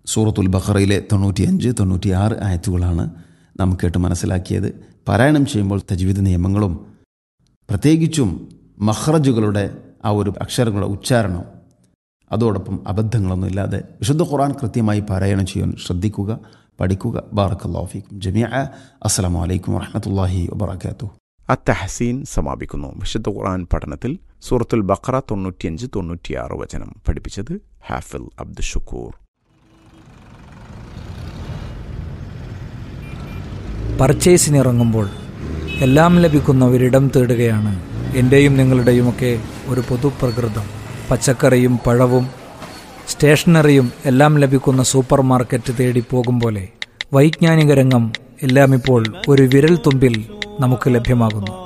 സൂറത്തുൽ ബഹറയിലെ തൊണ്ണൂറ്റിയഞ്ച് തൊണ്ണൂറ്റിയാറ് ആയത്തുകളാണ് നാം കേട്ട് മനസ്സിലാക്കിയത് പാരായണം ചെയ്യുമ്പോൾ തജ്വീദ് നിയമങ്ങളും പ്രത്യേകിച്ചും മഹ്റജുകളുടെ ആ ഒരു അക്ഷരങ്ങളുടെ ഉച്ചാരണം അതോടൊപ്പം അബദ്ധങ്ങളൊന്നും ഇല്ലാതെ വിശുദ്ധ ഖുർആൻ കൃത്യമായി പാരായണം ചെയ്യാൻ ശ്രദ്ധിക്കുക പഠിക്കുക ബാറക്കല്ലാഫിക്കും ജമിയ അസ്സലാമു അലൈക്കും വറഹമത്തല്ലാഹി വബർക്കാത്തു അത്തഹസീൻ സമാപിക്കുന്നു വിശുദ്ധ ഖുർആൻ പഠനത്തിൽ സൂറത്തുൽ ബഖറ തൊണ്ണൂറ്റിയഞ്ച് തൊണ്ണൂറ്റിയാറ് വചനം പഠിപ്പിച്ചത് ഹാഫിൽ അബ്ദുഷക്കൂർ പർച്ചേസിനിറങ്ങുമ്പോൾ എല്ലാം ലഭിക്കുന്ന ഒരിടം തേടുകയാണ് എൻ്റെയും നിങ്ങളുടെയുമൊക്കെ ഒരു പൊതുപ്രകൃതം പച്ചക്കറിയും പഴവും സ്റ്റേഷനറിയും എല്ലാം ലഭിക്കുന്ന സൂപ്പർ മാർക്കറ്റ് തേടി പോകും പോലെ വൈജ്ഞാനിക രംഗം എല്ലാം ഇപ്പോൾ ഒരു വിരൽ തുമ്പിൽ നമുക്ക് ലഭ്യമാകുന്നു